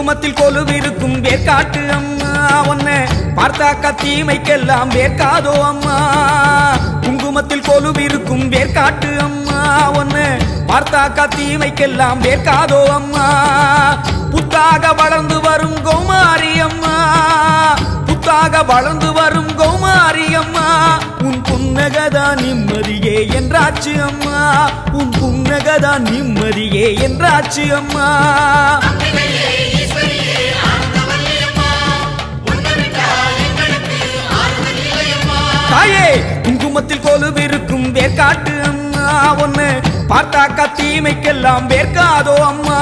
குங்குமத்தில் கொலுவிருக்கும் வேர்க்காட்டு அம்மா உன்னை பார்த்தாக்கா தீமைக்கெல்லாம் வேர்க்காதோ அம்மா குங்குமத்தில் கொலுவிருக்கும் வேர்க்காட்டு அம்மா உன்னை பார்த்தாக்கா தீமைக்கெல்லாம் வேர்க்காதோ அம்மா புத்தாக வளர்ந்து வரும் கௌமாரி அம்மா புத்தாக வளர்ந்து வரும் கௌமாரி அம்மா உன் புன்னகதான் நிம்மதியே என்றாச்சு அம்மா உன் புன்னகதான் நிம்மதியே என்றாச்சு அம்மா அம்பிகையே ஈஸ்வரியே ஆனந்தவல்லியம்மா உன்னை விட்டா எங்களுக்கு ஆறுதல் இல்லையம்மா தாயே குங்குமத்தில் கொலுவிருக்கும் வேர்க்காட்டு அம்மா ஒன்னு பார்த்தாக்கா தீமைக்கெல்லாம் வேர்க்காதோ அம்மா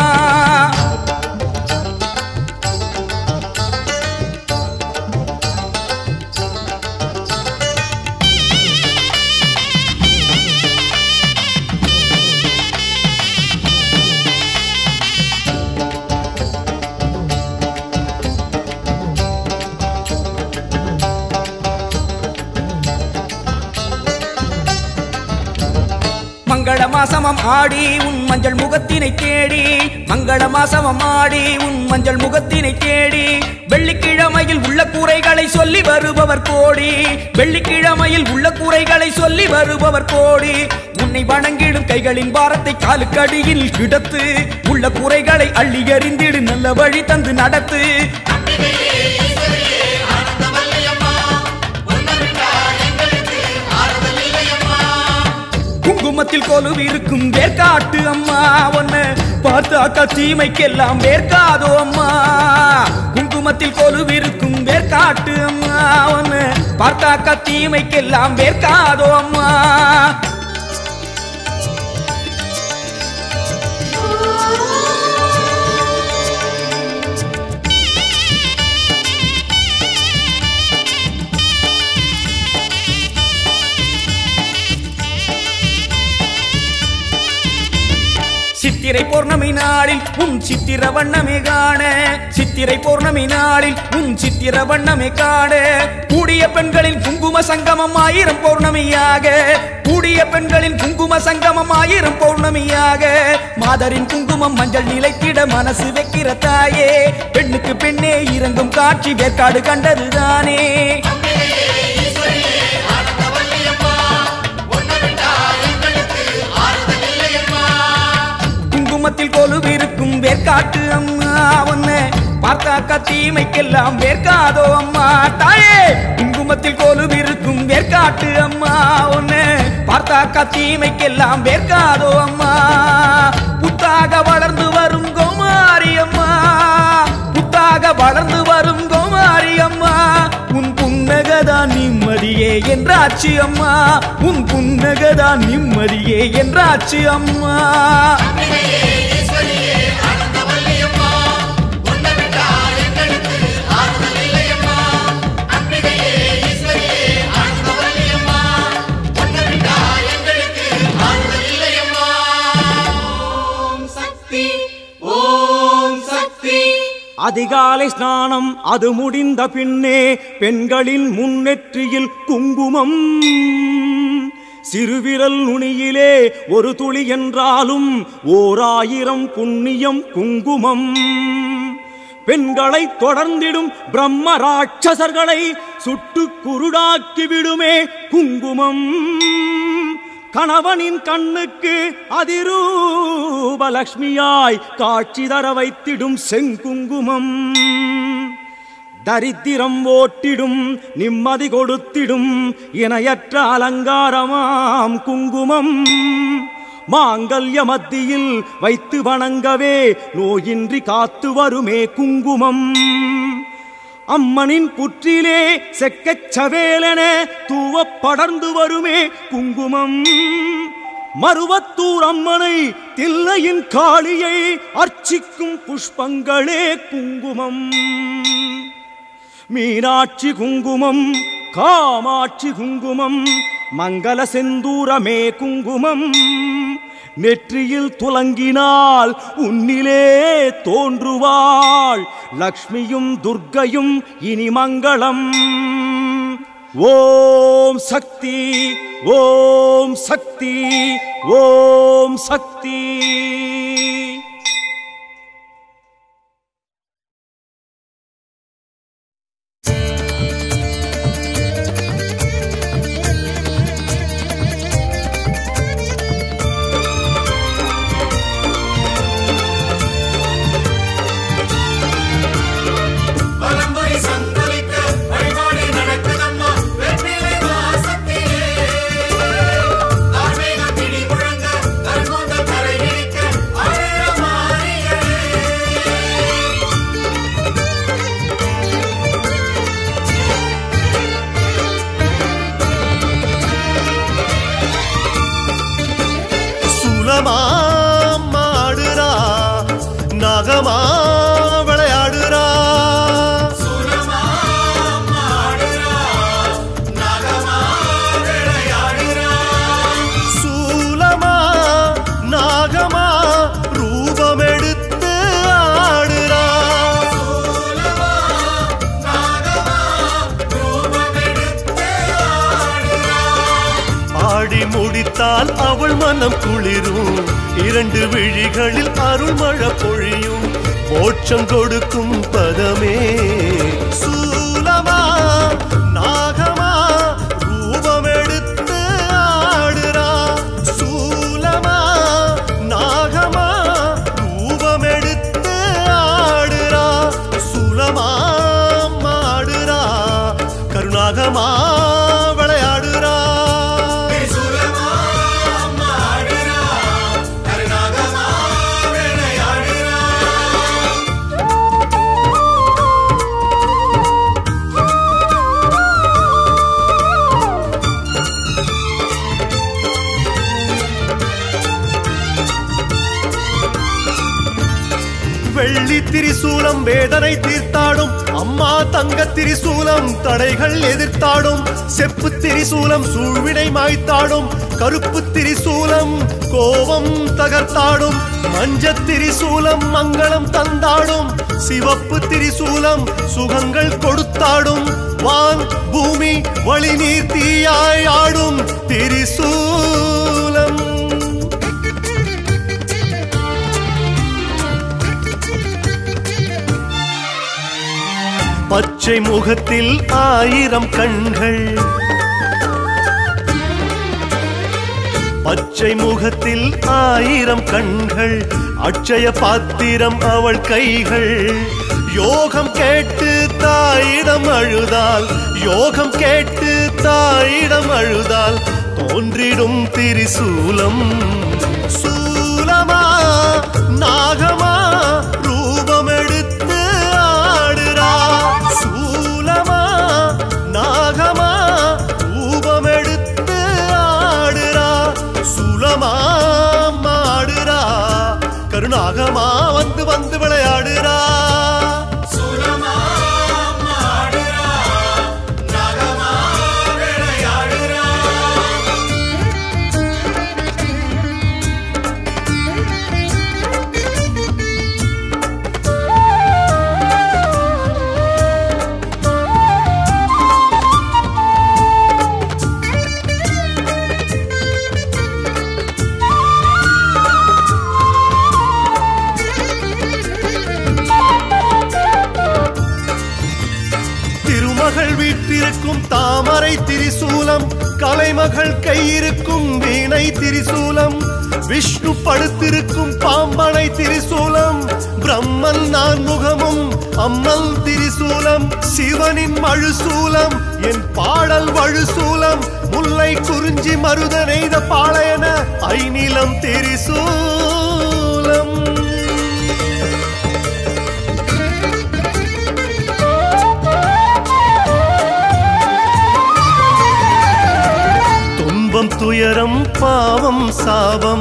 மங்கள மாசமம் ஆடி உன் மஞ்சள் முகத்தினை தேடி மங்கள மாசமம் ஆடி உன் மஞ்சள் முகத்தினை தேடி வெள்ளிக்கிழமையில் உள்ள கூரைகளை சொல்லி வருபவர் கோடி வெள்ளிக்கிழமையில் உள்ள கூரைகளை சொல்லி வருபவர் கோடி உன்னை வணங்கிடும் கைகளின் பாரத்தை காலுக்கடியில் கிடத்து உள்ள கூரைகளை அள்ளி எறிந்திடு நல்ல வழி தந்து நடத்து அம்பிகையே ஈஸ்வரியே ஆனந்தவல்லியம்மா உன்னை விட்டா எங்களுக்கு ஆறுதல் இல்லையம்மா குங்குமத்தில் கொலுவிருக்கும் வேர்க்காட்டு அம்மா ஒன்னு பார்த்தாக்கா தீமைக்கெல்லாம் வேர்க்காதோ அம்மா குங்குமத்தில் கொலுவிருக்கும் வேர்க்காட்டு அம்மா ஒன்னு பார்த்தாக்கா தீமைக்கெல்லாம் வேர்க்காதோ அம்மா சித்திரை பௌர்ணமி நாளில் உன் சித்திர வண்ணமே காண சித்திரை பௌர்ணமி நாளில் உன் சித்திர வண்ணமே காண கூடிய பெண்களின் குங்கும சங்கமம் ஆயிரம் பௌர்ணமியாக கூடிய பெண்களின் குங்கும சங்கமம் ஆயிரம் பௌர்ணமியாக மாதரின் குங்குமம் மஞ்சள் நிலைத்திட மனசு வைக்கிற தாயே பெண்ணுக்கு பெண்ணே இறங்கும் காட்சி வேற்காடு கண்டதுதானே அம்பிகையே ஈஸ்வரியே ஆனந்தவல்லியம்மா உன்னை விட்டா எங்களுக்கு ஆறுதல் இல்லையம்மா குங்குமத்தில் கொலுவிருக்கும் வேர்க்காட்டு அம்மா ஒன்னு பார்த்தாக்கா தீமைக்கெல்லாம் வேர்க்காதோ அம்மா தாயே குங்குமத்தில் கொலுவிருக்கும் வேர்க்காட்டு அம்மா ஒன்னு பார்த்தாக்கா தீமைக்கெல்லாம் வேர்க்காதோ அம்மா புத்தாக வளர்ந்து வரும் கோமாரி அம்மா புத்தாக வளர்ந்து வரும் கோமாரி அம்மா உன் புன்னகதான் நிம்மதியே என்றாச்சு அம்மா உன் புன்னகதான் நிம்மதியே என்றாச்சு அம்மா அம்பிகையே ஈஸ்வரியே ஆனந்தவல்லியம்மா உன்னை விட்டா எங்களுக்கு ஆறுதல் இல்லையம்மா அம்பிகையே ஈஸ்வரியே ஆனந்தவல்லியம்மா உன்னை விட்டா எங்களுக்கு ஆறுதல் இல்லையம்மா ஓம் சக்தி ஓம் சக்தி அதிகாலை ஸ்நானம் அது முடிந்த பின்னே பெண்களின் முன்னெற்றியில் குங்குமம் சிறுவிரல் நுனியிலே ஒரு துளி என்றாலும் ஓராயிரம் புண்ணியம் குங்குமம் பெண்களை தொடர்ந்திடும் பிரம்ம ராட்சசர்களை சுட்டு குருடாக்கி விடுமே குங்குமம் கணவனின் கண்ணுக்கு அதிரூபலக்ஷ்மியாய் காட்சி தர வைத்திடும் செங்குங்குமம் தரித்திரம் ஓட்டிடும் நிம்மதி கொடுத்திடும் இணையற்ற அலங்காரமாம் குங்குமம் மாங்கல்ய மத்தியில் வைத்து வணங்கவே நோயின்றி காத்து வருமே குங்குமம் அம்மனின் புற்றிலே செக்கச் சவேலென தூவப் படர்ந்து வருமே குங்குமம் மருவத்தூர் அம்மனை தில்லையின் காளியை அர்ச்சிக்கும் புஷ்பங்களே குங்குமம் மீனாட்சி குங்குமம் காமாட்சி குங்குமம் மங்கள செந்தூரமே குங்குமம் நெற்றியில் துலங்கினால் உன்னிலே தோன்றுவாள் லக்ஷ்மியும் துர்க்கையும் இனி மங்களம் ஓம் சக்தி ஓம் சக்தி ஓம் சக்தி கண்டால் அவள் மனம் குளிரும் இரண்டு விழிகளில் அருள்மழை பொழியும் மோட்சம் கொடுக்கும் பதமே சூலமா நாகமா ரூபமெடுத்து ஆடுறா சூலமா நாகமா ரூபமெடுத்து ஆடுறா சுலமா மாடுறா கருணாகமா விளையாடுறா திரிசூலமா அம்மா ஆடுறா கருணாகமா விளையாடுறா வெள்ளி திரிசூலம் வேதனை தீர்த்தாடும் அம்மா தங்க திரிசூலம் தடைகள் எதிர்த்தாடும் செப்பு திரிசூலம் சூழ்வினை மாய்த்தாடும் கருப்பு திரிசூலம் கோபம் தகர்த்தாடும் மஞ்ச திரிசூலம் மங்களம் தந்தாடும் சிவப்பு திரிசூலம் சுகங்கள் கொடுத்தாடும் வான் பூமி வழி நீர் தீயாய் ஆடும் திரிசூலம் பச்சை முகத்தில் ஆயிரம் கண்கள் பச்சை முகத்தில் ஆயிரம் கண்கள் அட்சய பாத்திரம் அவள் கைகள் யோகம் கேட்டு தாயிடம் அழுதால் யோகம் கேட்டு தாயிடம் அழுதால் தோன்றிடும் திரிசூலம் சூலமா நாகமா ரூபமெடுத்து ஆடுறா சூலமா நாகமா ரூபமெடுத்து ஆடுறா சுலமா மாடுறா கருணாகமா வந்து வந்து விளையாடுறா சூலமா அம்மா ஆடுறா நாகமா விளையாடுறா திருமகள் வீட்டிருக்கும் தாமரை திரிசூலம் கலைமகள் கையிருக்கும் வீணை திரிசூலம் விஷ்ணு படுத்திருக்கும் பாம்பனை திரிசூலம் பிரம்மன் நான் முகமும் அம்மன் திரிசூலம் சிவனின் மழுசூலம் என் பாடல் வழுசூலம் முல்லை குறிஞ்சி மருத நெய்த பாளையன ஐநிலம் திரிசூலம் துன்பம் துயரம் பாவம் சாபம்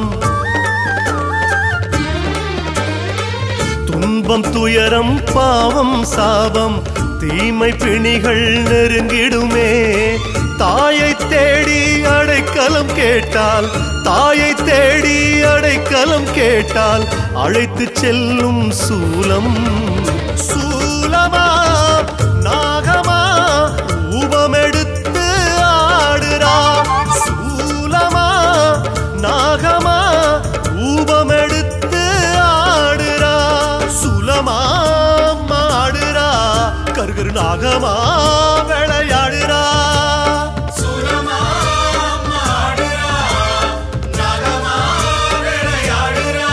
துன்பம் துயரம் பாவம் சாபம் தீமை பிணிகள் நெருங்கிடுமே தாயை தேடி அடைக்கலம் கேட்டால் தாயை தேடி அடைக்கலம் கேட்டால் அழைத்து செல்லும் சூலம் சூலமா நாகமா ரூபமெடுத்து ஆடுறா சூலமா நாகமா ரூபமெடுத்து ஆடுறா சுலமா மாடுறா கருகரு நாகமா விளையாடுறா சூலமா அம்மா ஆடுறா நாகமா விளையாடுறா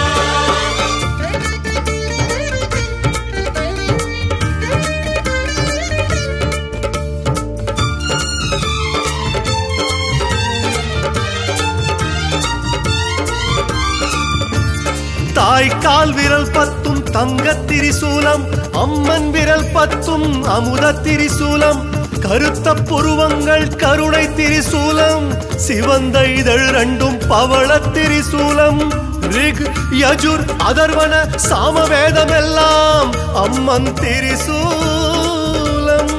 தாய் கால் விரல் பத்தும் தங்க திரிசூலம் அம்மன் விரல் பத்தும் அமுத திரிசூலம் கருத்த புருவங்கள் கருணை திரிசூலம் சிவந்த இதழ் ரெண்டும் பவள திரிசூலம் ரிக் யஜுர் அதர்வன சாமவேதம் எல்லாம் அம்மன் திரிசூலம்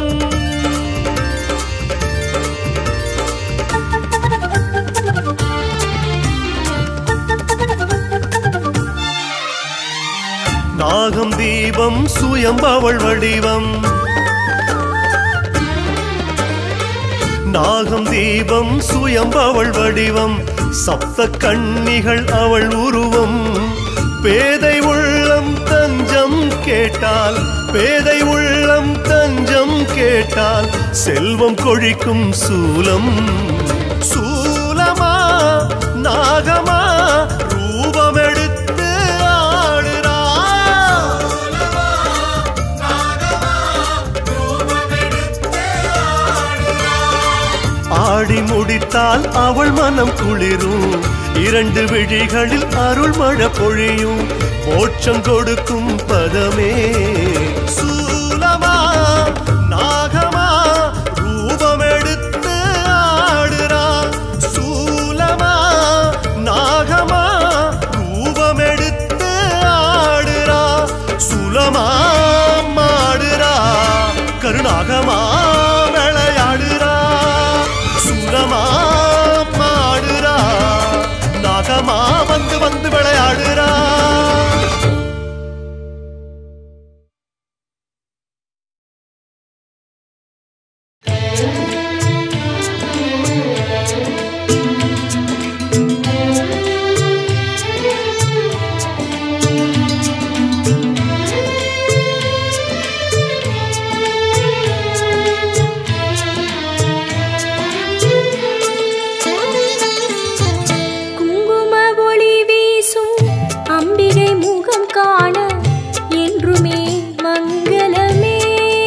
நாகம் தீபம் சுயம்பவள் வடிவம் நாகம் தீபம் சுயம்பவள் வடிவம் சப்த கண்ணிகள் அவள் உருவம் பேதை உள்ளம் தஞ்சம் கேட்டால் பேதை உள்ளம் தஞ்சம் கேட்டால் செல்வம் கொழிக்கும் சூலம் சூலமா நாகமா ரூபமெடுத்து ஆடுறா ஆடி முடித்தால் அவள் மனம் குளிரும் இரண்டு விழிகளில் அருள் மழை பொழியும் மோட்சம் கொடுக்கும் பதமே சூலமா நாகமா ரூபமெடுத்து ஆடுறா சூலமா நாகமா ரூபமெடுத்து ஆடுறா சுலமா மாடுறா கருணாகமா விளையாடுறா சுலமா மாடுறா நாகமா வந்து வந்து விளையாடுறா குங்கும ஒளி வீசும் அம்பிகை முகம் காண என்றுமே மங்களமே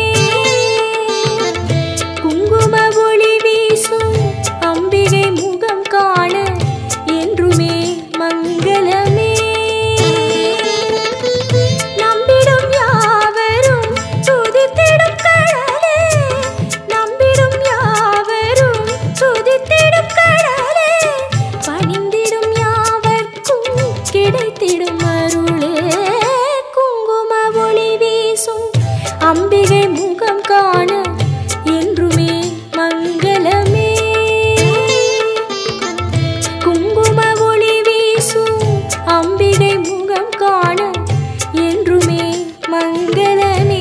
குங்கும ஒளி வீசும் அம்பிகை முகம் காண என்றுமே மங்களமே நம்பிடும் யாவரும் துதித்திடும் கடலே நம்பிடும் யாவரும் துதித்திடும் கடலே பணிந்திடும் யாவர்க்கும் கிடைத்திடும் அருளே குங்கும ஒளி வீசும் அம்பிகை முகம் காண என்றுமே மங்களமே குங்கும ஒளி வீசும் அம்பிகை முகம் காண என்றுமே மங்களமே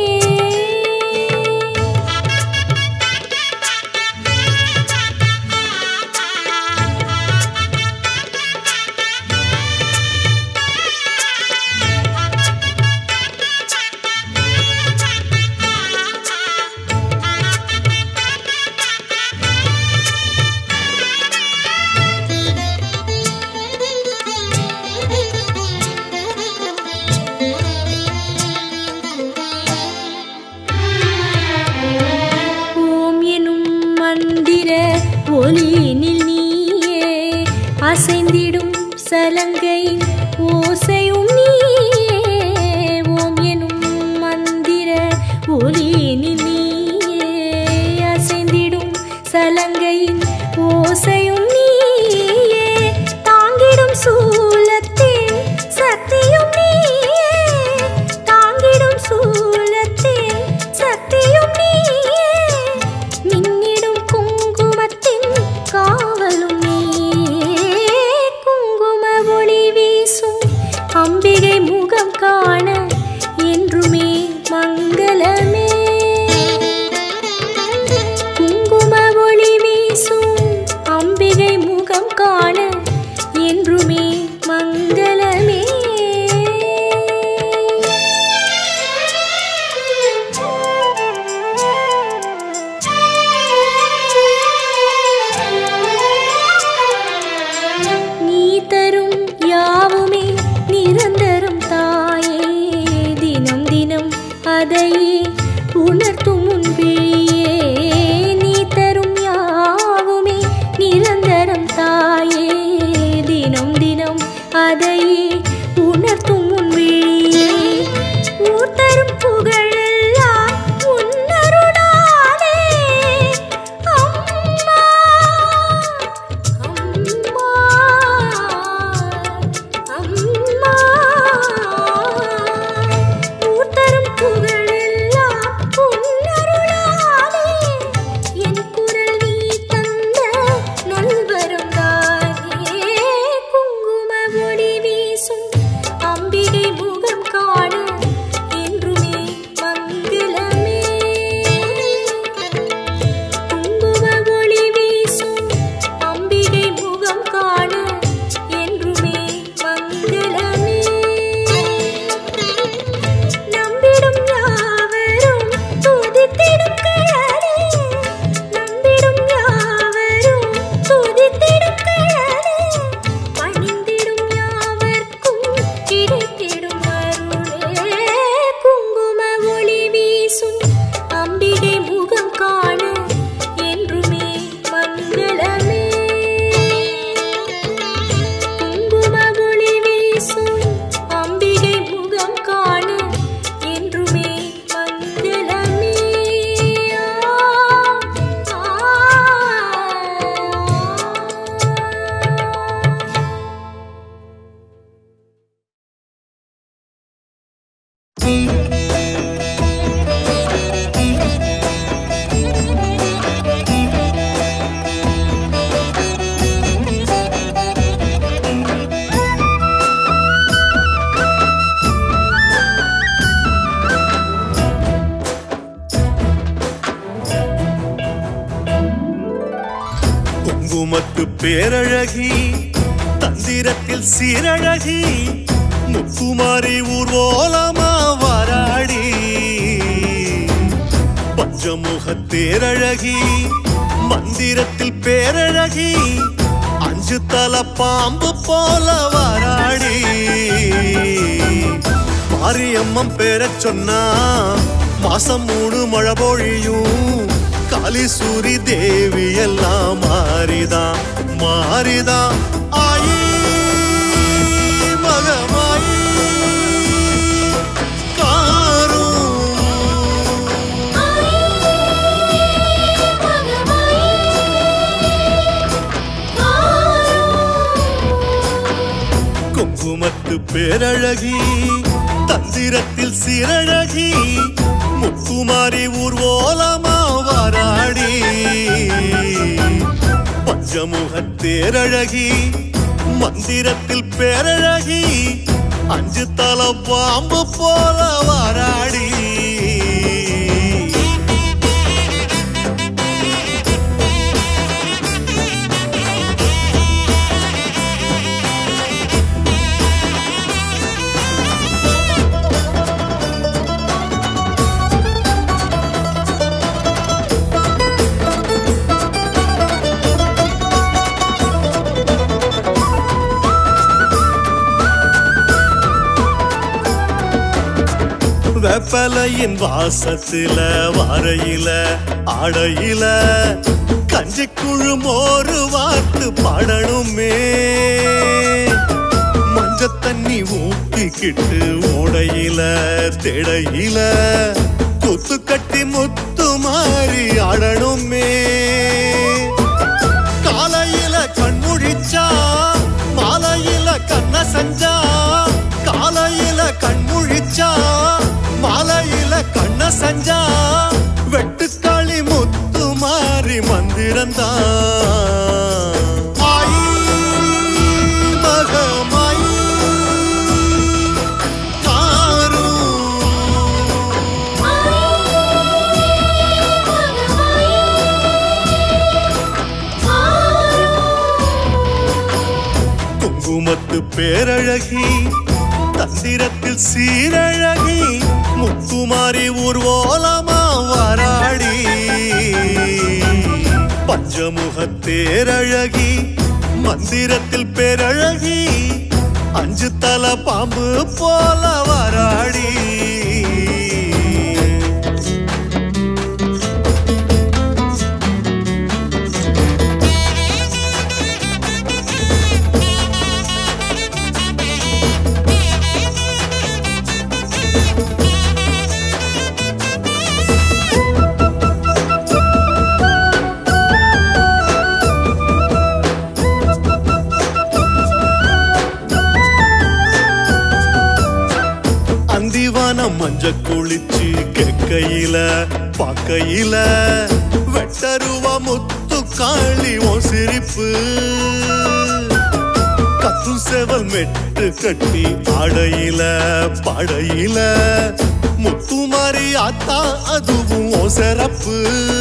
ஓம் எனும் மந்திர ஒலியினில் நீயே அசைந்திடும் சலங்கை ஓசையும் நீயே ஓம் எனும் மந்திர ஒலியினில் நீயே அசைந்திடும் சலங்கையின் ஓசையும் நீயே தாங்கிடும் சூலத்தில் சக்தியும் நீயே தாங்கிடும் சூலத்தில் சக்தியும் நீயே மின்னிடும் குங்குமத்தின் காவலும் நீயே குங்கும ஒளி குங்குமத்து பேரழகி தந்திரத்தில் சீரழகி முத்துமாரி ஊர்வலமா வராடி பஞ்சமுக தேரழகி மந்திரத்தில் பேரழகி அஞ்சு தல பாம்பு போல வராடி மாரியம்மன் பேரச் சொன்னா மாசம் மூணு மழை பொழியும் காளிசூரி தேவி எல்லாம் மாறிதான் மாறிதான் ஆயி மகமாயி காரும் குங்குமத்து பேரழகி தந்திரத்தில் சீரழகி முத்துமாரி ஊர்வலமா வராடி பஞ்சமுக தேரழகி மந்திரத்தில் பேரழகி அஞ்சு தல பாம்பு போல வராடி வெப்பலையின் வாசத்தில வாரையில ஆடையில கஞ்சி குழு மோரு வார்த்து பாடணுமே மஞ்ச தண்ணி ஊத்திக்கிட்டு ஓடையில திடையில குத்து கட்டி முத்து மாறி ஆடணுமே காலையில கண்முழிச்சா மாலையில கண்ண செஞ்சா காலையில கண்முழிச்சா மாலையில கண்ண செஞ்சா வெட்டுக்காளி முத்து மாறி மந்திரந்தா ஆயி மகமாயி காரும் குங்குமத்து பேரழகி தந்திரத்தில் சீரழகி முத்துமாரி ஊர்வலமா வராடி பஞ்சமுக தேரழகி மந்திரத்தில் பேரழகி அஞ்சு தல பாம்பு போல வராடி அந்திவானம் மஞ்ச குளிச்சு கெக்கையில பாக்கையில வெட்டருவ முத்து காளி உன் சிரிப்பு கத்து செவல் மெட்டு கட்டி ஆடையில பாடையில முத்து மாறி ஆத்தா அதுவும் உன் சிறப்பு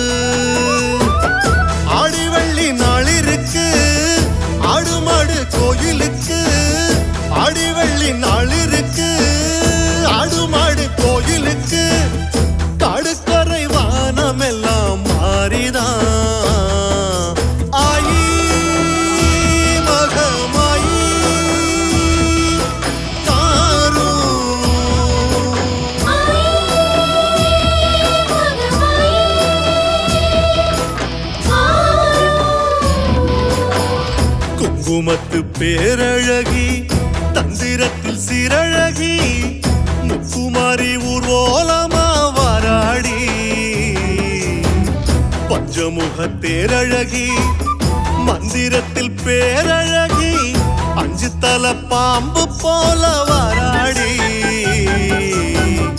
ஆடி வெள்ளி நாள் இருக்கு ஆடு மாடு கோயிலுக்கு ஆடி வெள்ளி நாள் இருக்கு ஆடு மாடு கோயிலுக்கு காடுக்கரை வானம் எல்லாம் மாறிதான் ஆயி மகமாயி தாரும் குங்குமத்து பேரழகி தந்திரத்தில் சீரழகி முத்துமாரி ஊர்வலமா வராடி பஞ்சமுக தேரழகி மந்திரத்தில் பேரழகி அஞ்சு தல பாம்பு போல வராடி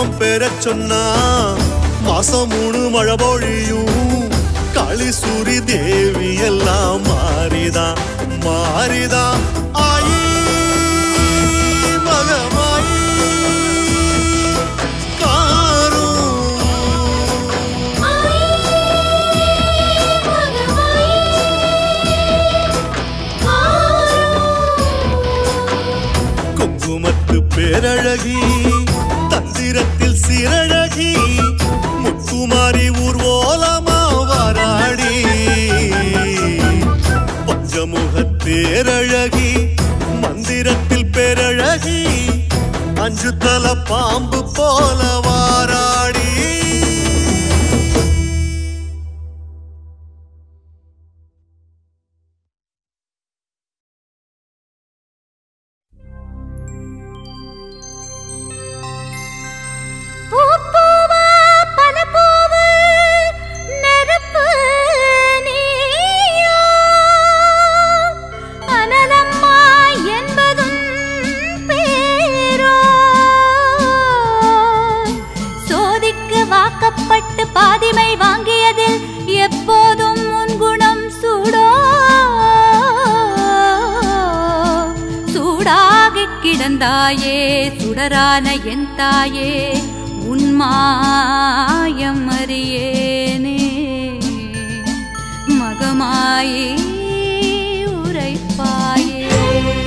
குங்குமம் பெறச் சொன்னா மாசம் மூணு மழை பொழியும் காளி சூரி தேவி எல்லாம் மாறிதா மாறிதா ஆயி மகமாயி காரும் குங்குமத்து பேரழகி தந்திரத்தில் சிறழகி முத்துமாரி ஊர்வோலமா வாராடி பஞ்சமுகத் தேரழகி மந்திரத்தில் பேரழகி அஞ்சு தல பாம்பு போல வாராடி பூப்பூவா பனப்பூவு நெருப்பு நீயோ அனலம்மா என்பதும் பேரோ சோதிக்கு வாக்கப்பட்டு பாதிமை வாங்கியதில் எப்போதும் உன் குணம் சூடோ சூடாகிக் கிடந்தாயே சுடரான என் தாயே உன் மாயம் அறியேனே மகமாயே உரைப்பாயே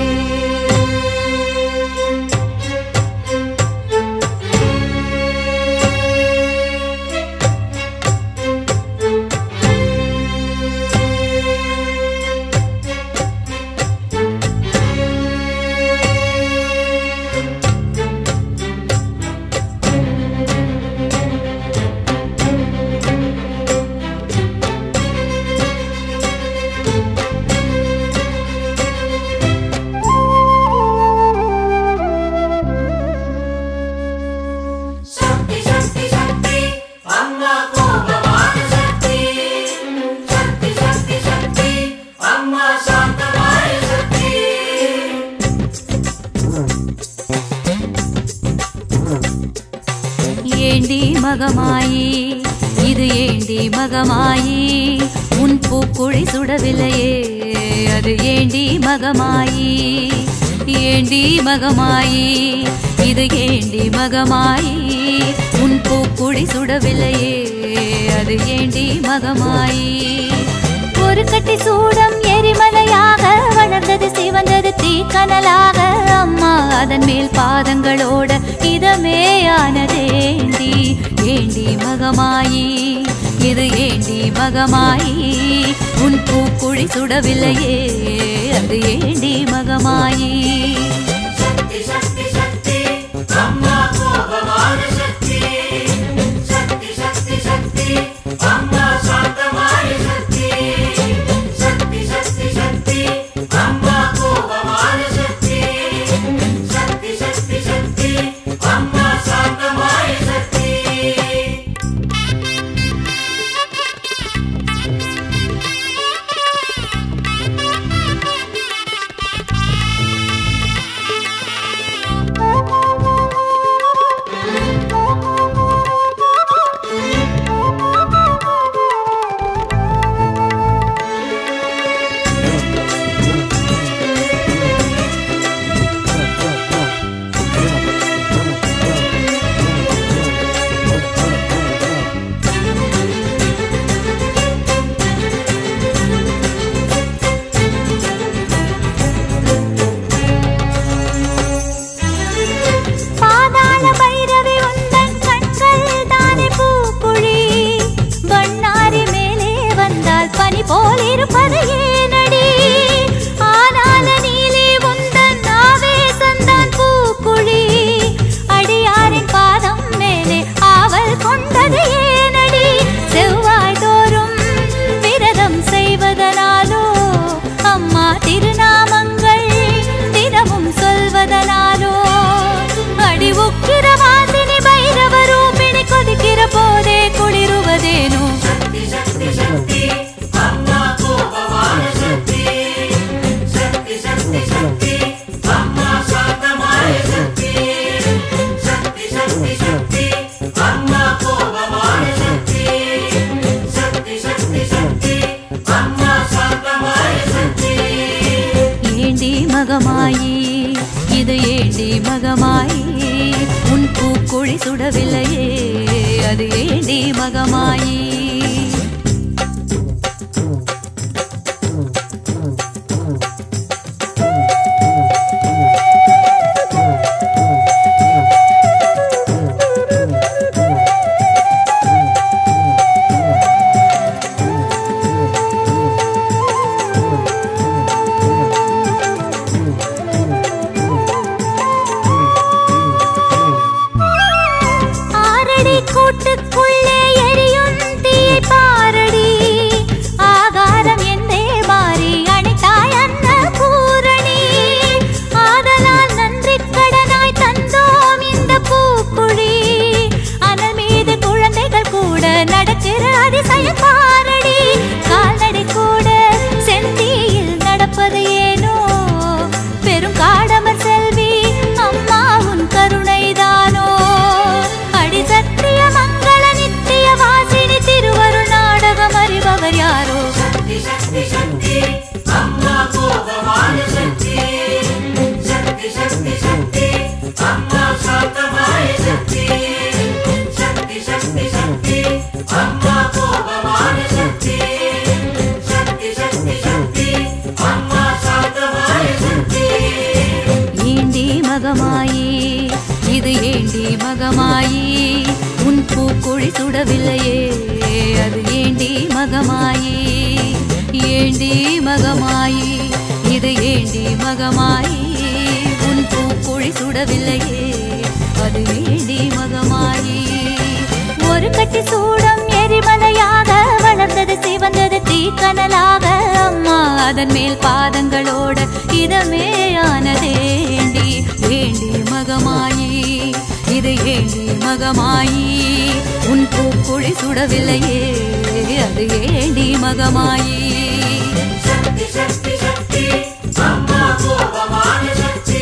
சக்தி சக்தி சக்தி அம்மா கோபமான சக்தி சக்தி சக்தி சக்தி அம்மா சாந்தமான சக்தி ஏண்டி மகமாயி இது ஏண்டி மகமாயி உன் பூக்குழி சுடவில்லையே அது ஏண்டி மகமாயி ஏண்டி மகமாயி இது ஏண்டி மகமாயி உன் பூக்குழி சுடவில்லையே அது ஏண்டி மகமாயி ஒரு கட்டி சூடம் எரிமலையாக வளர்ந்தது சிவந்தது தீக்கனலாக அம்மா அதன் மேல் பாதங்களோட இதமே ஆனதேண்டி ஏண்டி மகமாயி இது ஏண்டி மகமாயி உன் பூக்குழி சுடவில்லையே அது ஏண்டி மகமாயி சக்தி சக்தி சக்தி அம்மா கோபமான சக்தி சக்தி சக்தி சக்தி அம்மா சாந்தமான சக்தி சக்தி சக்தி சக்தி அம்மா கோபமான சக்தி சக்தி சக்தி சக்தி அம்மா சாந்தமான சக்தி ஆ ஏண்டி மகமாயி உன் பூக்குழி சுடவில்லையே அது ஏண்டி மகமாயி ஆரடி கூட்டுக்குள்ளே எரியும் தீயை பாரடி ஆகாரம் என்றே மாறி அணைத்தாய் அன்ன பூரணி ஆதலால் நன்றி கடனாய் தந்தோம் இந்த பூக்குழி அனல் மீது குழந்தைகள் கூட நடக்கிற அதிசயம் பாரடி கால்நடை கூட செந்தியில் நடப்பது ஏனோ பெரும் காடமர் செல்வி அம்மா உன் கருணைதானோ அடி சத்திய மங்கள நித்திய வாசினி திருவருள் நாடகம் அறிபவர் யாரோ சக்தி சக்தி சக்தி அம்மா கோபமான சக்தி சக்தி சக்தி சக்தி அம்மா சாந்தமாய சக்தி சக்தி சக்தி சக்தி அம்மா கோபமான சக்தி சக்தி சக்தி சக்தி அம்மா சாந்தமாய சக்தி ஏண்டி மகமாயி இது ஏண்டி மகமாயி உன் பூக்குழி சுடவில்லையே அது ஏண்டி மகமாயி ஏண்டி மகமாயி இது ஏண்டி மகமாயி உன் பூக்குழி சுடவில்லையே அது ஏண்டி மகமாயி ஒரு கட்டி சூடம் எரிமலையாக வளர்ந்தது சிவந்தது தீக்கனலாக அம்மா அதன் மேல் பாதங்களோட இதமே ஆனதேண்டி ஏண்டி மகமாயி இது ஏண்டி மகமாயி உன் பூக்குழி சுடவில்லையே அது ஏண்டி மகமாயி சக்தி சக்தி சக்தி அம்மா கோபமான சக்தி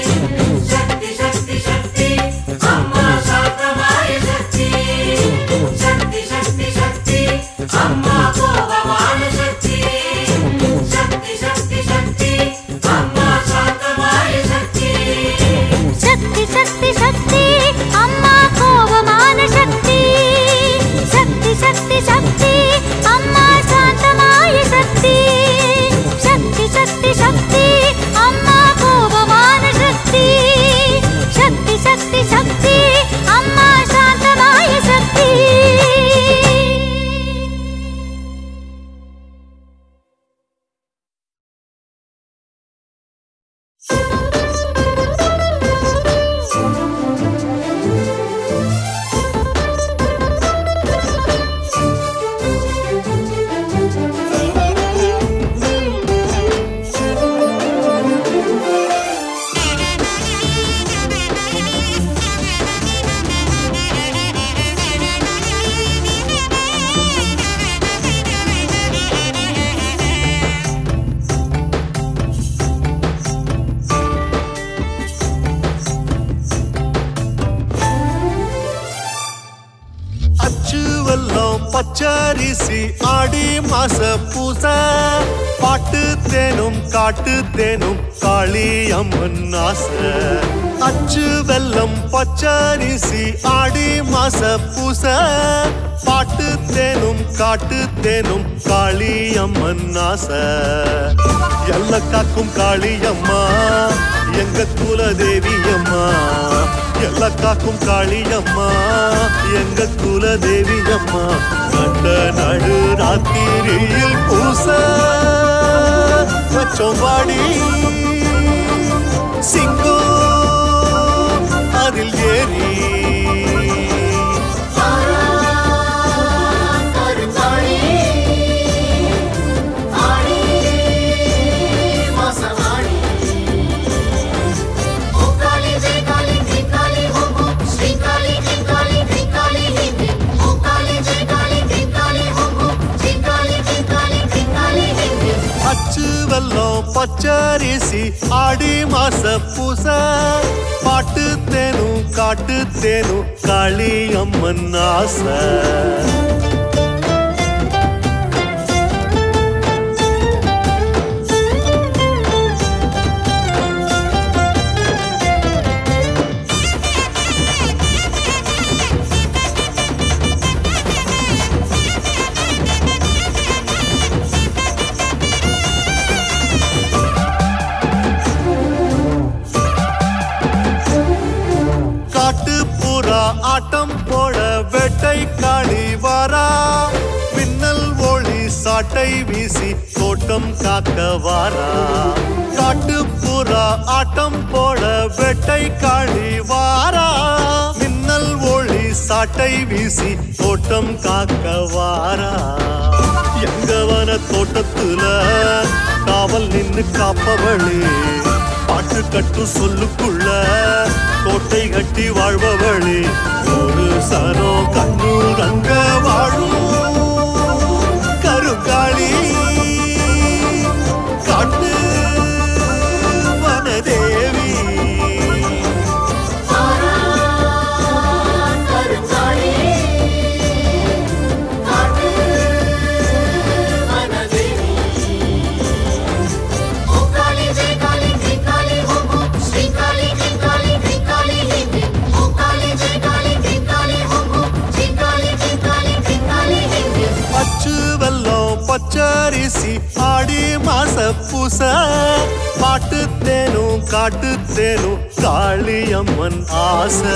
சக்தி சக்தி சக்தி அம்மா சாந்தமாய சக்தி சக்தி சக்தி சக்தி அம்மா கோபமான சக்தி சக்தி சக்தி சக்தி அம்மா சாந்தமாய சக்தி சக்தி சக்தி சக்தி அம்மா கோபமான சக்தி சக்தி சக்தி சக்தி அம்மா சாந்தமாய சக்தி சக்தி சக்தி சக்தி அம்மா கோபமான சக்தி சக்தி சக்தி சக்தி அம்மா சாந்தமாய சக்தி அச்சு வெல்லம் பச்சரிசி ஆடி மாச பூச பாட்டு தேனும் காட்டு தேனும் காளி அம்மன் ஆசை அச்சு வெல்லம் பச்சரிசி ஆடி மாச பூச பாட்டு தேனும் காட்டு தேனும் காளி அம்மன் ஆசை எல்ல காக்கும் காளி அம்மா எங்க குல தேவி அம்மா எல்ல காக்கும் காளி அம்மா எங்க குல தேவி அம்மா கண்ட நடு ராத்திரியில் பூச வச்சோம்பாடி சிங்கம் அதில் ஏறி அச்சு வெல்லம் பச்சரிசி ஆடி மாச பூச பாட்டு தேனும் காட்டு தேனும் காளி அம்மன் ஆசை வேட்டை காளி வாரா மின்னல் ஒளி சாட்டை வீசி தோட்டம் காக்க வாரா காட்டுப்புறா ஆட்டம் போட வேட்டை காளி வாரா மின்னல் ஒளி சாட்டை வீசி தோட்டம் காக்க வாரா எங்க வன தோட்டத்துல காவல் நின்னு காப்பவளே பாட்டு கட்டு சொல்லுக்குள்ள கோட்டை கட்டி வாழ்பவளே ஒரு சனோ கண்ணூர் அங்க வாழும் கருங்காளி காட்டு வனதேவி அச்சு வெல்லம் பச்சரிசி ஆடி மாச பூச பாட்டு தேனும் காட்டு தேனும் காளியம்மன் ஆசை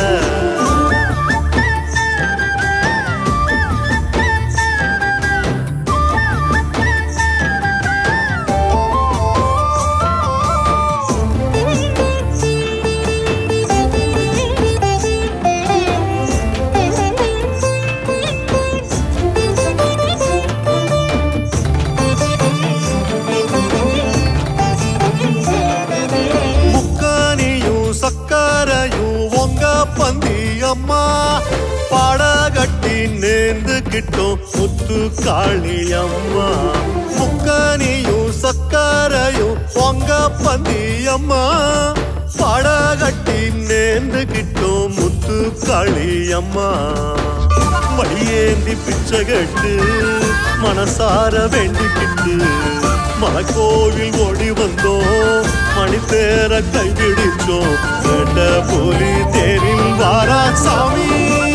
முக்கானியும் சக்கரையும் உங்க பந்தி அம்மா பாடகட்டி நேர்ந்துகிட்டோம் முத்து காளி அம்மா முக்கானியும் சக்கரையும் உங்க பந்தி அம்மா பாடகட்டி நேர்ந்துகிட்டோம் முத்து காளி அம்மா மடியேந்தி பிச்சை கட்டு மனசார வேண்டிக்கிட்டு மலைக்கோவில் ஓடி வந்தோம் மணி தேர கைபிடிச்சோம் கேட்ட போலி தேரில் வாரா சாமி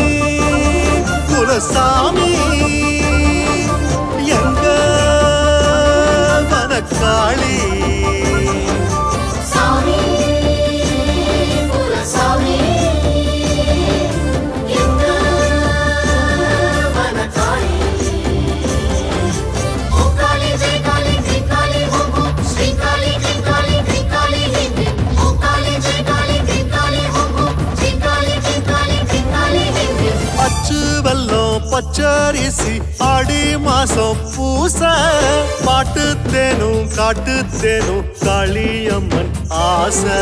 குலசாமி எங்க வனக்காளி அச்சு வெல்லம் பச்சரிசி ஆடி மாசம் பூச பாட்டு தேனும் காட்டு தேனும் காளியம்மன் ஆசை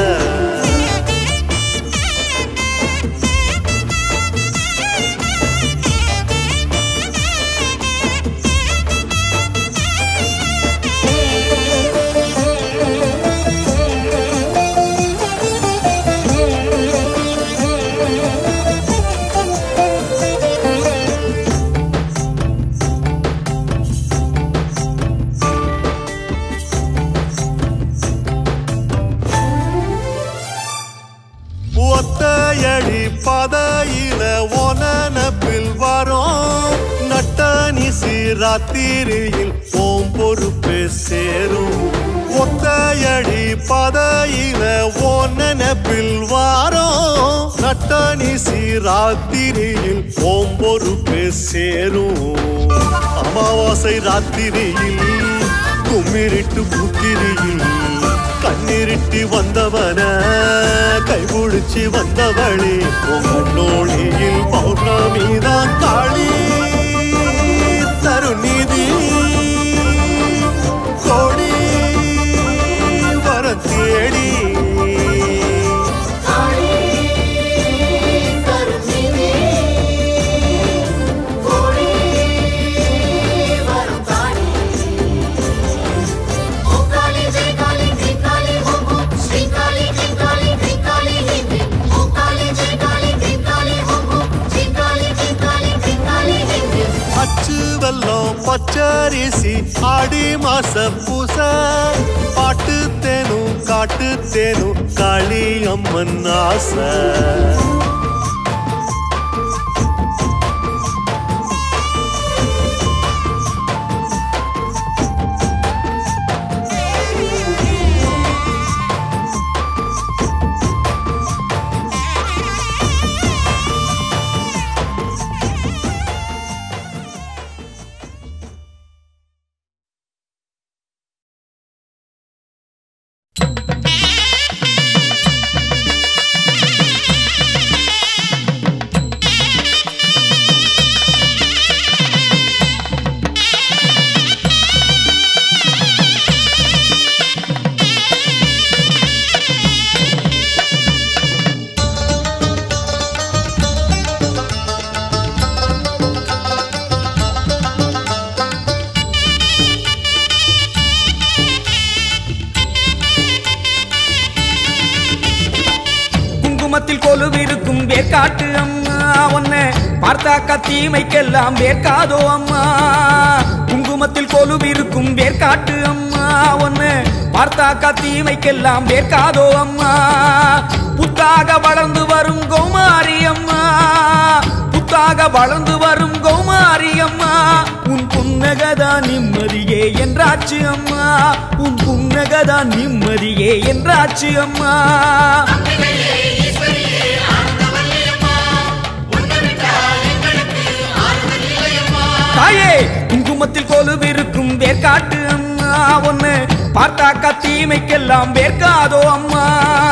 ஒத்தையடி பதையில ஒனப்பில் வரும் நட்டனிசி ராத்திரியில் ஓம் பொறுப்பே சேரும் ஒத்தையடி பதையில ஒனப்பில் வரும் நட்டனிசி ராத்திரியில் ஓம் பொறுப்பே சேரும் அமாவாசை ராத்திரியில் கும்மிரிட்டு புத்திரியில் கண்ணீரிட்டி வந்தவன கைபிடிச்சு வந்தவளே உன் கண்ணோழியில் பௌர்ணமிதான் காளி தருநிதி கோடி வர தேடி அச்சு வெல்லம் பச்சரிசி ஆடி மாச பூச பாட்டு தேனும் காட்டு தேனும் காளி அம்மன் ஆசை குங்குமத்தில் கொலுவிருக்கும் வேர்க்காட்டு அம்மா உன்னை பார்த்தாக்கா தீமைக்கெல்லாம் வேர்க்காதோ அம்மா குங்குமத்தில் கொலுவிருக்கும் வேர்க்காட்டு அம்மா உன்னை பார்த்தாக்கா தீமைக்கெல்லாம் வேர்க்காதோ அம்மா புத்தாக வளர்ந்து வரும் கௌமாரி அம்மா புத்தாக வளர்ந்து வரும் கௌமாரி அம்மா உன் புன்னகதான் நிம்மதியே என்றாச்சு அம்மா உன் புன்னகதான் நிம்மதியே என்றாச்சு அம்மா தாயே குங்குமத்தில் கொலுவிருக்கும் வேர்க்காட்டு அம்மா ஒன்னு பார்த்தாக்கா தீமைக்கெல்லாம் வேர்க்காதோ அம்மா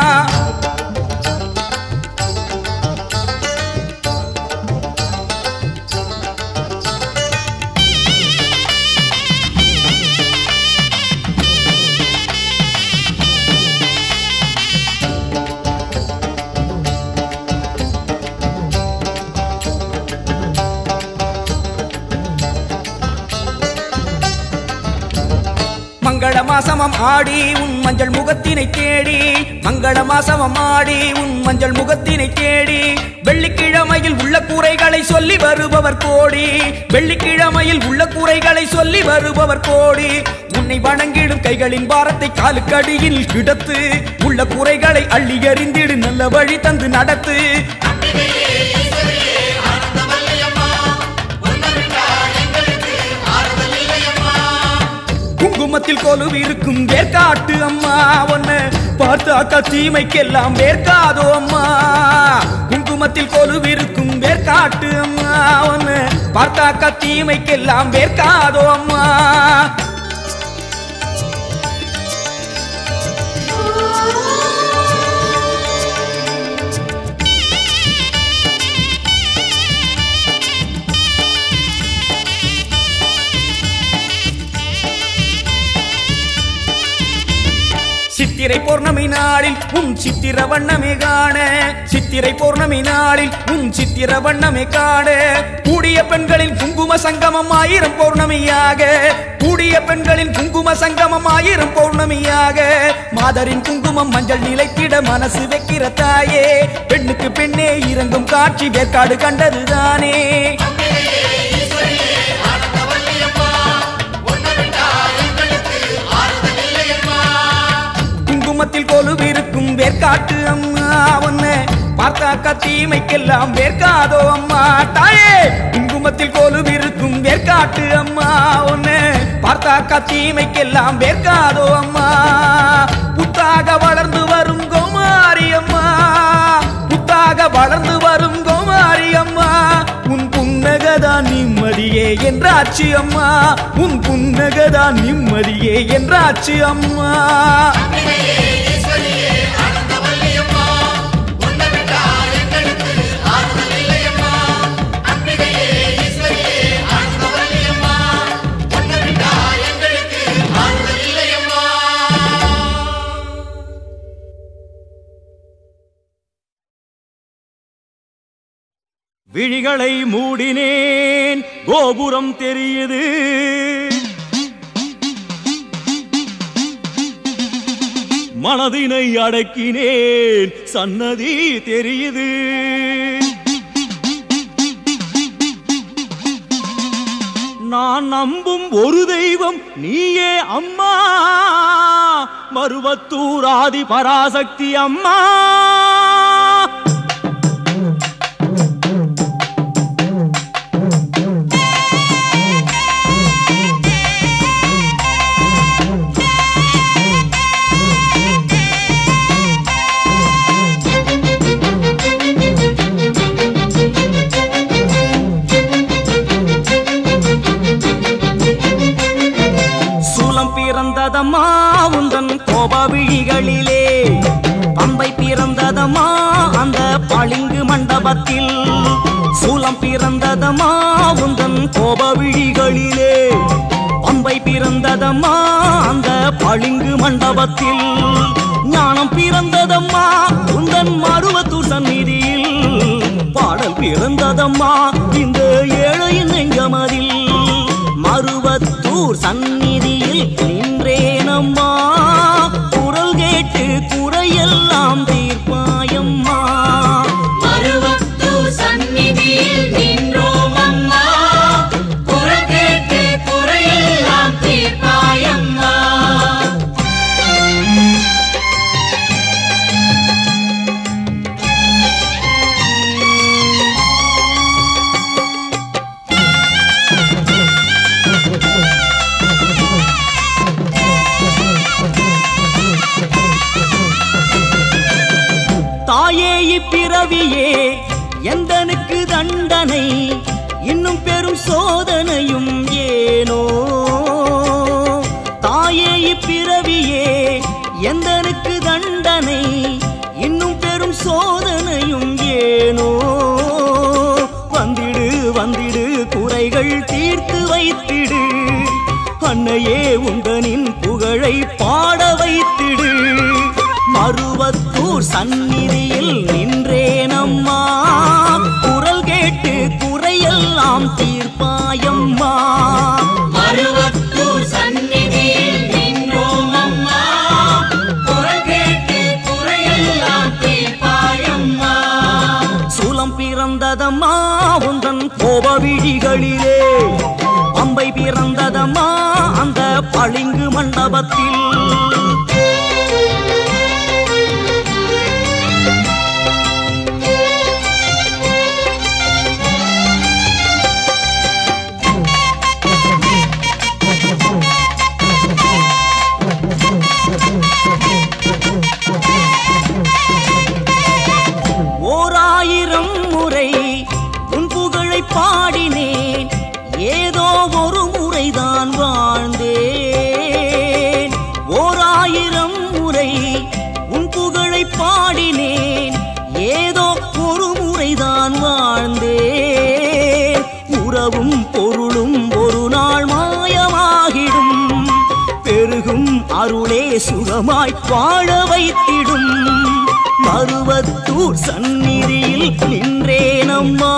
மங்கள மாசமம் ஆடி உன் மஞ்சள் முகத்தினை தேடி மங்கள மாசமம் ஆடி உன் மஞ்சள் முகத்தினை தேடி வெள்ளிக்கிழமையில் உள்ள கூரைகளை சொல்லி வருபவர் கோடி வெள்ளிக்கிழமையில் உள்ள கூரைகளை சொல்லி வருபவர் கோடி உன்னை வணங்கிடும் கைகளின் பாரத்தை காலுக்கடியில் கிடத்து உள்ள குறைகளை அள்ளி எறிந்திடு நல்ல வழி தந்து நடத்து குங்குமத்தில் கொலுவிருக்கும் வேர்க்காட்டு அம்மா ஒன்னு பார்த்தாக்கா தீமைக்கெல்லாம் வேர்க்காதோ அம்மா குங்குமத்தில் கொலுவிருக்கும் வேர்க்காட்டு அம்மா ஒன்னு பார்த்தாக்கா தீமைக்கெல்லாம் வேர்க்காதோ அம்மா சித்திரை பௌர்ணமி நாளில் உன் சித்திர வண்ணமே காண சித்திரை பௌர்ணமி நாளில் உன் சித்திர வண்ணமே காண கூடிய பெண்களின் குங்கும சங்கமம் ஆயிரம் பௌர்ணமியாக கூடிய பெண்களின் குங்கும சங்கமம் ஆயிரம் பௌர்ணமியாக மாதரின் குங்குமம் மஞ்சள் நிலைத்திட மனசு வைக்கிற தாயே பெண்ணுக்கு பெண்ணே இறங்கும் காட்சி வேற்காடு கண்டதுதானே குங்குமத்தில் கொலுவிருக்கும் வேர்க்காட்டு அம்மா ஒன்னு பார்த்தாக்கா தீமைக்கெல்லாம் வேர்க்காதோ அம்மா தாயே குங்குமத்தில் கொலுவிருக்கும் வேர்க்காட்டு அம்மா ஒன்னு பார்த்தாக்கா தீமைக்கெல்லாம் வேர்க்காதோ அம்மா புத்தாக வளர்ந்து வரும் கௌமாரி அம்மா புத்தாக வளர்ந்து வரும் கௌமாரி அம்மா உன் புன்னகதான் நிம்மதியே என்றாச்சு அம்மா உன் புன்னகதான் நிம்மதியே என்றாச்சு அம்மா விழிகளை மூடினேன் கோபுரம் தெரியுது மனதினை அடக்கினேன் சன்னதி தெரியுது நான் நம்பும் ஒரு தெய்வம் நீயே அம்மா மருவத்தூர் ஆதி பராசக்தி அம்மா சூலம் பிறந்ததம்மா உந்தன் கோபவிழிகளிலே பம்பை பிறந்ததம்மா அந்த பளிங்கு மண்டபத்தில் சூலம் பிறந்ததம்மா உந்தன் கோபவிழிகளிலே பம்பை பிறந்ததம்மா அந்த பளிங்கு மண்டபத்தில் ஞானம் பிறந்ததம்மா உந்தன் மருவத்தூர் சந்நிதியில் பாடல் பிறந்ததம்மா இந்த ஏழையின் நெஞ்சமதில் மருவத்தூர் சந்நிதியில் நின்றேனம்மா குரல் கேட்டு குறையெல்லாம் தீர்ப்பாயம்மா தாயே இப்பிறவியே எந்தனுக்கு தண்டனை இன்னும் பெரும் சோதனையும் ஏனோ தாயே இப்பிறவியே எந்தனுக்கு தண்டனை இன்னும் பெரும் சோதனையும் ஏனோ வந்திடு வந்திடு குறைகள் தீர்த்து வைத்திடு அன்னையே உந்தனின் புகழை பாட வைத்திடு மருவத்தூர் சந்நிதியில் நின்றேனம்மா குரல் கேட்டு குறையெல்லாம் தீர்ப்பாயம்மா மருவத்தூர் சந்நிதியில் நின்றோம் அம்மா குரல் கேட்டு குறையெல்லாம் தீர்ப்பாயம்மா சூலம் பிறந்ததம்மா உந்தன் கோப விழிகளிலே அம்பை பிறந்ததம்மா அந்த பளிங்கு மண்டபத்தில் ஓராயிரம் முறை உன் புகழை பாடினேன் ஏதோ ஒரு முறைதான் வாழ்ந்தேன் ஓராயிரம் முறை உன் புகழை பாடினேன் ஏதோ ஒரு முறைதான் வாழ்ந்தேன் உறவும் பொருளும் ஒரு நாள் மாயமாகிடும் பெருகும் அருளே சுகமாய் வாழ வைத்திடும் மருவத்தூர் சந்நிதியில் நின்றேனம்மா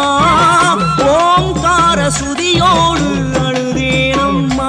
ஓங்கார சுதியோடு அழுதேனம்மா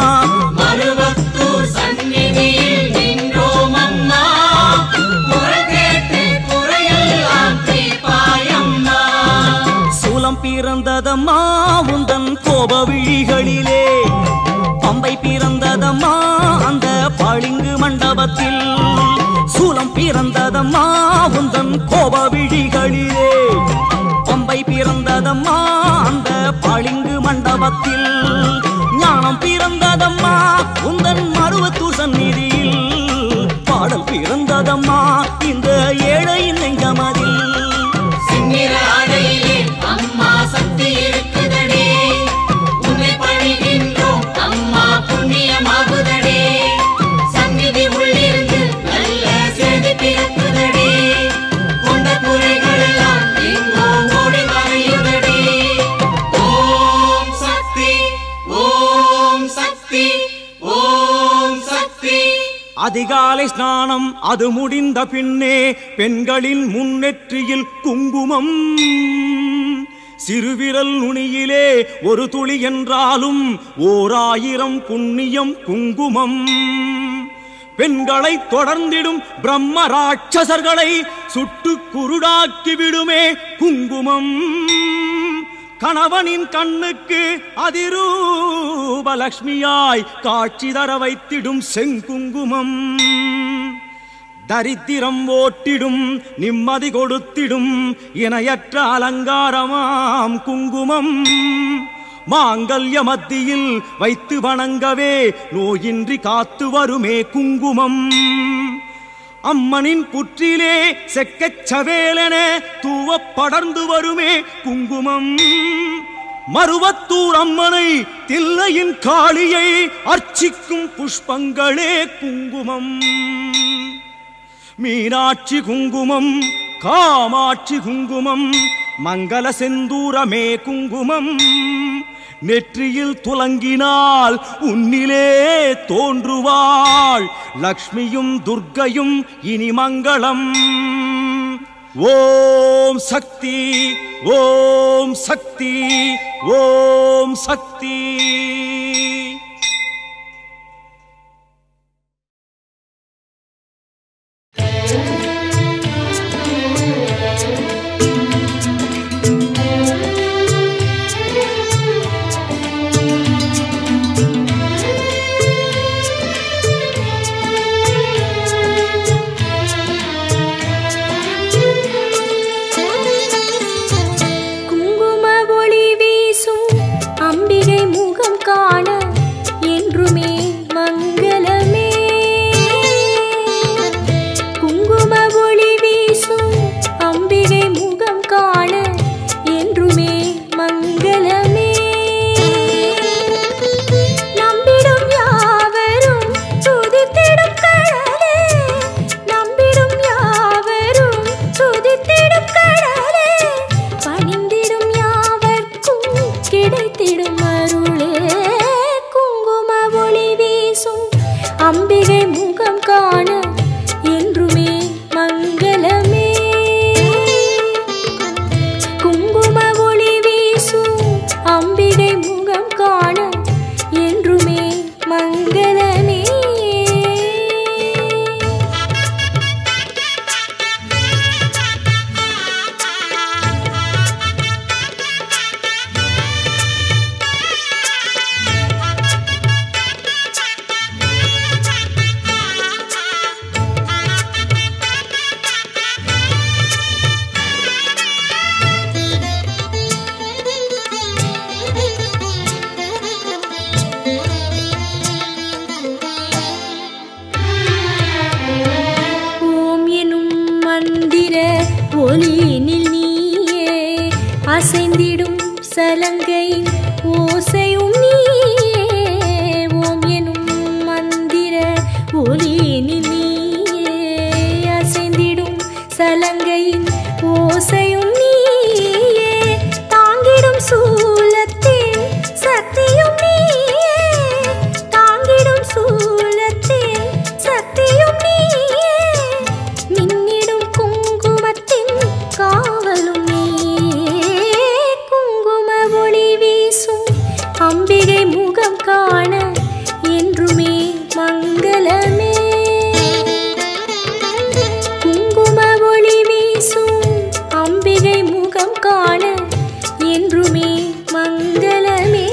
மருவத்தூர் சந்நிதியில் நின்றோம் அம்மா குரல் கேட்டு குறையெல்லாம் தீர்ப்பாயம்மா சூலம் பிறந்ததம்மா உந்தன் கோப விழிகளிலே பம்பை பிறந்ததம்மா அந்த பளிங்கு மண்டபத்தில் சூலம் பிறந்ததம்மா உந்தன் கோப விழிகளிலே பம்பை பிறந்ததம்மா அந்த பளிங்கு மண்டபத்தில் ஞானம் பிறந்ததம்மா உந்தன் மருவத்தூர் சந்நிதியில் பாடல் பிறந்ததம்மா இந்த ஏழையின் நெஞ்சமதில் சின்னிற ஆடையிலே அம்மா சக்தி இருக்குதடி உன்னை பணிகின்றோம் அம்மா புண்ணியமாகுதடி சந்நிதி உள்ளிருந்து நல்ல செய்தி பிறக்குதடி கொண்ட குறைகள் எல்லாம் எங்கோ ஓடி மறையுதடி ஓம் சக்தி ஓம் சக்தி ஓம் சக்தி அதிகாலை ஸ்நானம் அது முடிந்த பின்னே பெண்களின் முன்னெற்றியில் குங்குமம் சிறுவிரல் நுனியிலே ஒரு துளி என்றாலும் ஓராயிரம் புண்ணியம் குங்குமம் பெண்களை தொடர்ந்திடும் பிரம்ம ராட்சசர்களை சுட்டு குருடாக்கி விடுமே குங்குமம் கணவனின் கண்ணுக்கு அதிரூபலக்ஷ்மியாய் காட்சி தர வைத்திடும் செங்குங்குமம் தரித்திரம் ஓட்டிடும் நிம்மதி கொடுத்திடும் இணையற்ற அலங்காரமாம் குங்குமம் மாங்கல்ய மத்தியில் வைத்து வணங்கவே நோயின்றி காத்து வருமே குங்குமம் அம்மனின் புற்றிலே செக்கச் சவேலென தூவப் படர்ந்து வருமே குங்குமம் மருவத்தூர் அம்மனை தில்லையின் காளியை அர்ச்சிக்கும் புஷ்பங்களே குங்குமம் மீனாட்சி குங்குமம் காமாட்சி குங்குமம் மங்கள செந்தூரமே குங்குமம் நெற்றியில் துலங்கினால் உன்னிலே தோன்றுவாள் லக்ஷ்மியும் துர்க்கையும் இனி மங்களம் ஓம் சக்தி ஓம் சக்தி ஓம் சக்தி குங்கும ஒளி வீசும் அம்பிகை முகம் கா சலங்கையின் ஓசையும் நீயே ஓம் எனும் மந்திர ஒலியினில் நீயே அசைந்திடும் சலங்கையின் ஓசையும் நீயே தாங்கிடும் சூலத்தின் சக்தியும் நீயே தாங்கிடும் சூலத்தின் சக்தியும் நீயே மின்னிடும் குங்குமத்தின் காவலும் நீயே குங்கும ஒளி வீசும் அம்பிகை முகம் காண என்றுமே மங்களமே குங்கும ஒளி வீசும் அம்பிகை முகம் காண என்றுமே மங்களமே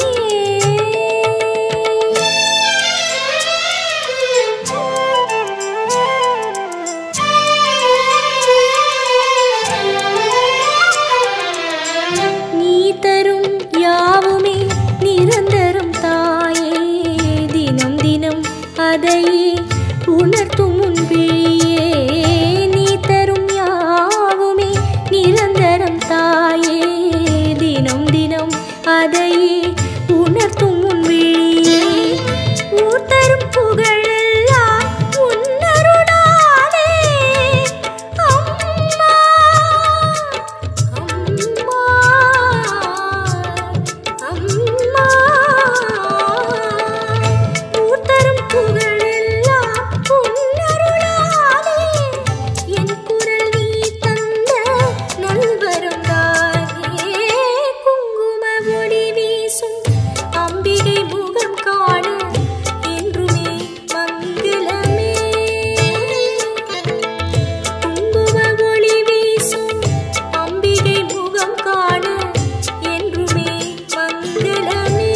நீ தரும் யாவுமே நிரந்தரம் தாயே தினம் தினம் அதையே உணர்த்தும் உன் விழியே நீ தரும் யாவுமே நிரந்தரம் தாயே தினம் தினம் அதையே உணர்த்தும் உன் விழியே ஊர் தரும் புகழெல்லாம் உன்னருளாலே அம்மா அம்மா அம்மா ஊத்தரும் புகழெல்லாம் உன்னருளாலே என் குரல் நீ தந்த நல்வரம் தாயே குங்கும ஒளி வீசும் அம்பிகை முகம் காண என்றுமே மங்களமே குங்கும ஒளி வீசும் அம்பிகை முகம் காண என்றுமே மங்களமே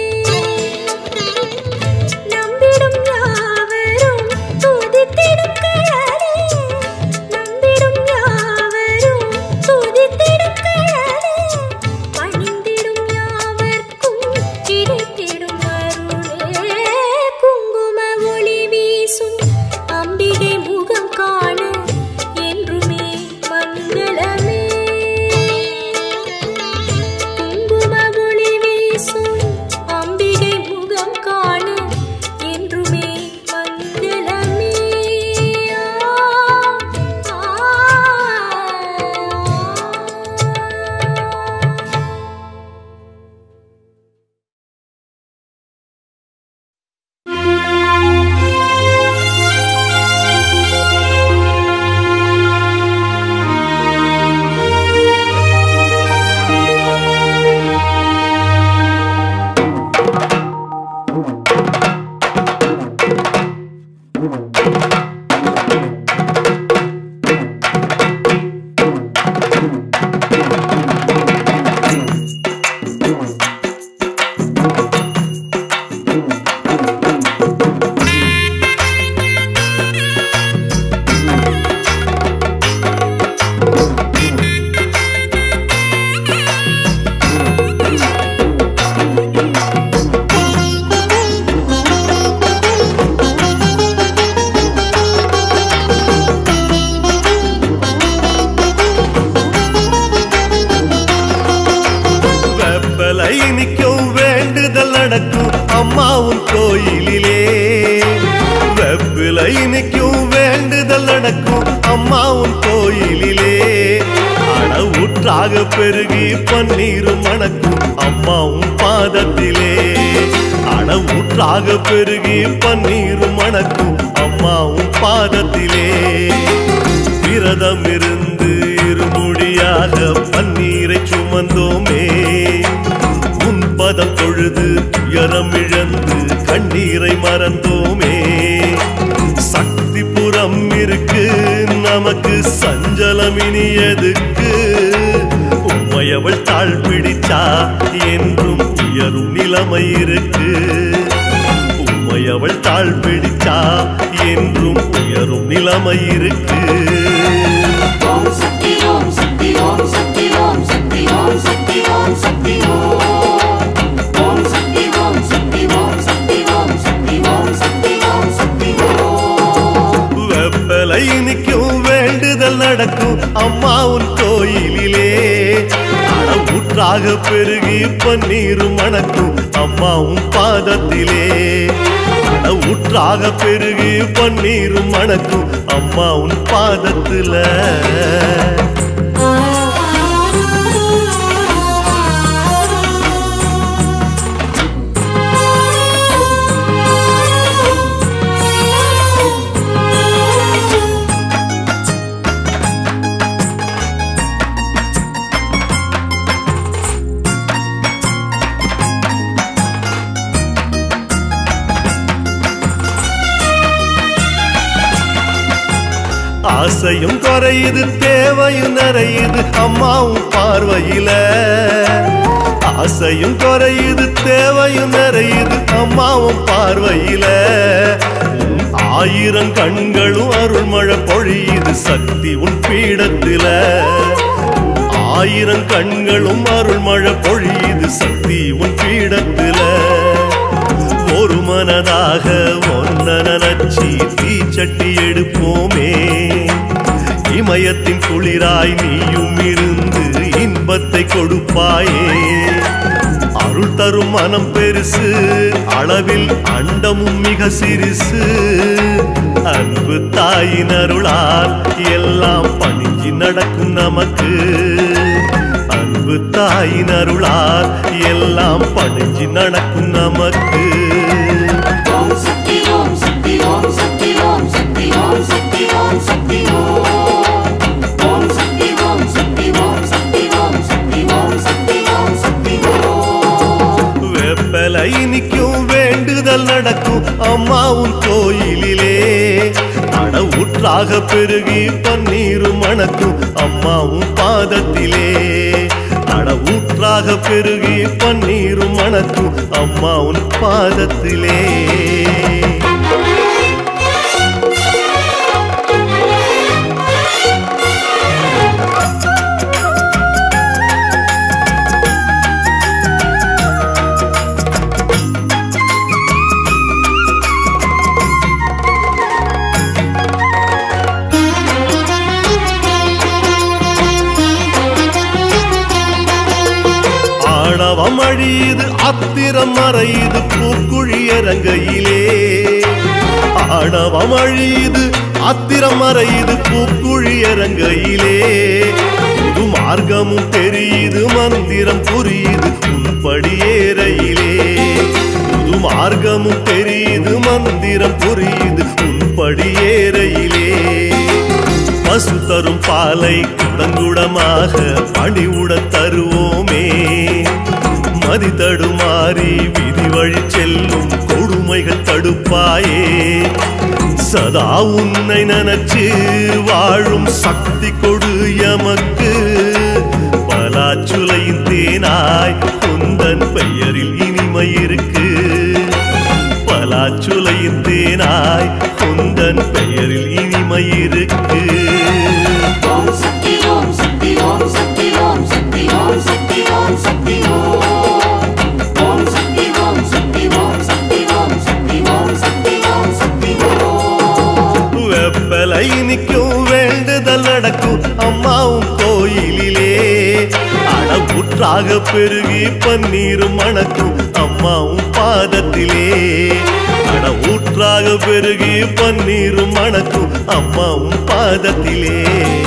நம்பிடும் யாவரும் துதித்திடும் கழலே நம்பிடும் யாவரும் துதித்திடும் கழலே பணிந்திடும் யாவர்க்கும் கிடைத்திடும் அருளே குங்கும ஒளி வீசும் அம்பிகை முகம் காண என்றுமே மங்களமே குங்கும ஒளி வீசும் அம்பிகை முகம் காண என்றுமே மங்களமே ஆ, ஆ. வெப்பலை நிற்கும் வேண்டுதல் நடக்கும் அம்மாவும் கோயிலிலே வெப்பிலை நிற்கும் வேண்டுதல் நடக்கும் அம்மாவும் கோயிலிலே அடவுற்றாக பெருகி பன்னீரும் மணக்கும் அம்மாவும் பாதத்திலே அடவுற்றாக பெருகி பன்னீரும் மணக்கும் அம்மாவும் பாதத்திலே விரதம் இருந்து இருமுடியாக பன்னீரை சுமந்தோமே முன்பதம் தொழுது துயரம் இழந்து கண்ணீரை மறந்தோமே சக்தி புறம் இருக்கு நமக்கு சஞ்சலம் இனி எதுக்கு உம்மையவள் தாழ் பிடிச்சா என்றும் உயரும் நிலைமை இருக்கு உம்மையவள் தாழ் பிடிச்சா என்றும் உயரும் நிலைமை இருக்கு ஓம் சக்தி ஓம் சக்தி ஓம் சக்தி ஓம் சக்தி ஓம் சக்தி ஓம் சக்தி ஓம் ஓம் சக்தி ஓம் சக்தி ஓம் சக்தி ஓம் சக்தி ஓம் சக்தி ஓம் சக்தி ஓம் வெப்பலை நிற்கும் வேண்டுதல் நடக்கும் அம்மா உன் கோயிலிலே அட ஊற்றாக பெருகி பன்னீரும் மணக்கும் அம்மாவும் பாதத்திலே அட ஊற்றாக பெருகி பன்னீரும் மணக்கும் அம்மாவும் பாதத்துல ஆசையும் குறையுது தேவையும் நிறையுது அம்மாவும் பார்வையில ஆசையும் குறையுது தேவையும் நிறையுது அம்மாவும் பார்வையில உன் ஆயிரம் கண்களும் அருள்மழை பொழியுது சக்தி உன் பீடத்தில ஆயிரம் கண்களும் அருள்மழை பொழியுது சக்தி உன் பீடத்தில ஒரு மனதாக ஒன்ன நினைச்சி தீச்சட்டி எடுப்போமே இமயத்தின் குளிராய் நீயும் இருந்து இன்பத்தை கொடுப்பாயே அருள் தரும் மனம் பெருசு அளவில் அண்டமும் மிக சிறுசு அன்பு தாயின் அருளால் எல்லாம் பணிஞ்சு நடக்கும் நமக்கு அன்பு தாயின் அருளால் எல்லாம் பணிஞ்சு நடக்கும் நமக்கு ஓம் சக்தி ஓம் சக்தி ஓம் சக்தி ஓம் சக்தி ஓம் சக்தி ஓம் சக்தி ஓம் ஓம் சக்தி ஓம் சக்தி ஓம் சக்தி ஓம் சக்தி ஓம் சக்தி ஓம் சக்தி ஓம் வெப்பலை நிற்கும் வேண்டுதல் நடக்கும் அம்மாவும் கோயிலிலே அட ஊற்றாக பெருகி பன்னீரும் மணக்கும் அம்மாவும் பாதத்திலே அட ஊற்றாக பெருகி பன்னீரும் மணக்கும் அம்மாவும் பாதத்திலே ஆணவம் அழியுது அத்திரம் மறையுது பூக்குழி இறங்கையிலே ஆணவம் அழியுது அத்திரம் மறையுது பூக்குழி இறங்கையிலே புது மார்க்கமும் தெரியுது மந்திரம் புரியுது உன்படியேறையிலே புது மார்க்கமும் தெரியுது மந்திரம் புரியுது உன்படியேறையிலே பசு தரும் பாலை குடங்குடமாக பணிவுட தருவோமே மதி தடுமாறி விதி வழி செல்லும் கொடுமைகள் தடுப்பாயே சதா உன்னை நினைச்சு வாழும் சக்தி கொடு எமக்கு பலாச்சுலையின் தேனாய் குந்தன் பெயரில் இனிமை இருக்கு பலாச்சுலையின் தேனாய் குந்தன் பெயரில் இனிமை இருக்கு ஓம் சக்தி ஓம் சக்தி ஓம் சக்தி ஓம் சக்தி ஓம் சக்தி ஓம் சக்தி ஓம் ஓம் சக்தி ஓம் சக்தி ஓம் சக்தி ஓம் சக்தி ஓம் சக்தி ஓம் சக்தி ஓம் வெப்பலை நிற்கும் வேண்டுதல் நடக்கும் அம்மாவும் கோயிலிலே அடவுற்றாக பெருகி பன்னீரும் மணக்கும் அம்மாவும் பாதத்திலே அட ஊற்றாக பெருகி பன்னீரும் மணக்கும் அம்மாவும் பாதத்திலே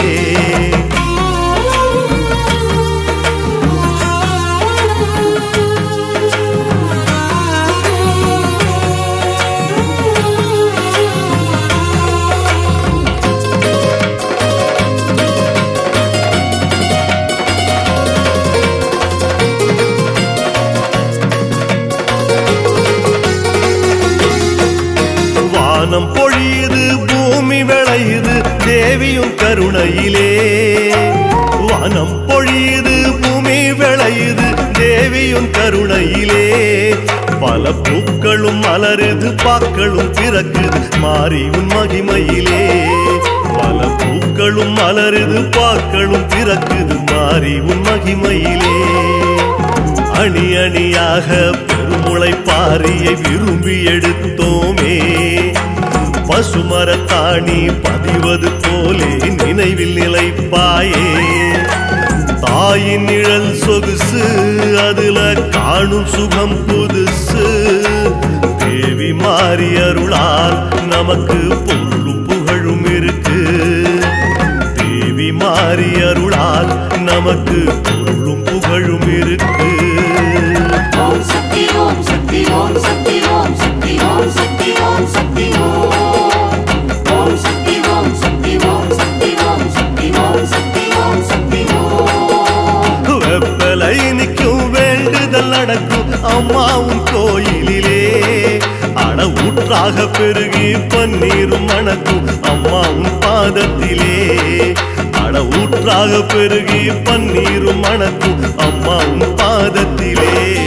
வானம் பொழியுது பூமி விளையுது தேவியும் கருணையிலே வானம் பொழியுது பூமி விளையுது தேவியும் கருணையிலே பல பூக்களும் மலருது பாக்களும் பிறக்குது மாறி உன் மகிமையிலே பல பூக்களும் மலருது பாக்களும் பிறக்குது மாறி உன் மகிமையிலே அணி அணியாக பெருமுளை பாரியை விரும்பி எடுத்தோமே பசுமரத்தாணி பதிவது போலே நினைவில் நிலைப்பாயே தாயின் நிழல் சொகுசு காணும் சுகம் புதுசு தேவி மாறி அருளால் நமக்கு பொருளும் புகழும் இருக்கு தேவி மாறி அருளால் நமக்கு பொருளும் புகழும் இருக்கு ஓம் சக்தி ஓம் சக்தி ஓம் சக்தி ஓம் சக்தி ஓம் சக்தி ஓம் சக்தி ஓம் ஓம் சக்தி ஓம் சக்தி ஓம் சக்தி ஓம் சக்தி ஓம் சக்தி ஓம் சக்தி ஓம் வெப்பலை நிற்கும் வேண்டுதல் நடக்கும் அம்மாவும் கோயிலிலே அட ஊற்றாக பெருகி பன்னீரும் மணக்கும் அம்மாவும் பாதத்திலே அட ஊற்றாக பெருகி பன்னீரும் மணக்கும் அம்மாவும் பாதத்திலே